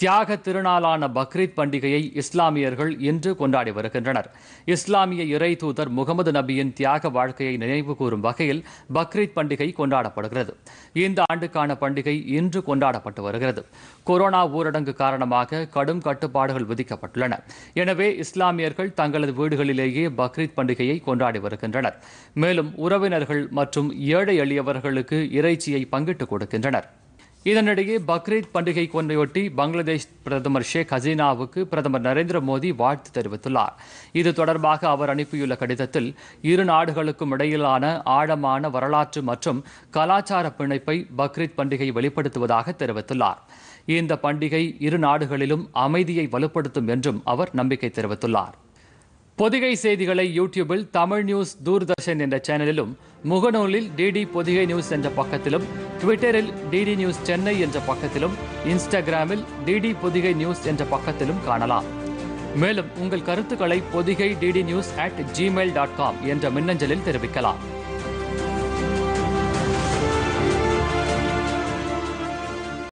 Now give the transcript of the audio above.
தியாக திருநாளான பக்ரீத் பண்டிகையை இஸ்லாமியர்கள் இன்று கொண்டாடி வருகின்றனர் இஸ்லாமிய இறை தூதர் முகமது நபியின் தியாக வாழ்க்கையை நினைவு கூறும் வகையில் பக்ரீத் பண்டிகை கொண்டாடப்படுகிறது இந்த ஆண்டுக்கான பண்டிகை இன்று கொண்டாடப்பட்டு வருகிறது கொரோனா ஊரடங்கு காரணமாக கடும் கட்டுப்பாடுகள் விதிக்கப்பட்டுள்ளன எனவே இஸ்லாமியர்கள் தங்களது வீடுகளிலேயே பக்ரீத் பண்டிகையை கொண்டாடி வருகின்றனர் மேலும் உறவினர்கள் மற்றும் ஏழை எளியவர்களுக்கு இறைச்சியை பங்கிட்டுக் கொடுக்கின்றனர் இதனிடையே பக்ரீத் பண்டிகை கொண்டையொட்டி பங்களாதேஷ் பிரதமர் ஷேக் ஹசீனாவுக்கு பிரதமர் நரேந்திர மோடி வாழ்த்து தெரிவித்துள்ளார் இது தொடர்பாக அவர் அனுப்பியுள்ள கடிதத்தில் இரு நாடுகளுக்கும் இடையிலான ஆழமான வரலாற்று மற்றும் கலாச்சார பிணைப்பை பக்ரீத் பண்டிகை வெளிப்படுத்துவதாக தெரிவித்துள்ளார் இந்த பண்டிகை இரு நாடுகளிலும் அமைதியை வலுப்படுத்தும் என்றும் அவர் நம்பிக்கை தெரிவித்துள்ளார் பொதிகை செய்திகளை யூடியூபில் தமிழ் நியூஸ் தூர்தர்ஷன் என்ற சேனலிலும் முகநூலில் டிடி பொதிகை நியூஸ் என்ற பக்கத்திலும் ட்விட்டரில் டிடி நியூஸ் சென்னை என்ற பக்கத்திலும் இன்ஸ்டாகிராமில் டிடி பொதிகை நியூஸ் என்ற பக்கத்திலும் காணலாம் மேலும் உங்கள் கருத்துக்களை Podhigai DD news at Gmail dot com என்ற மின்னஞ்சலில் தெரிவிக்கலாம்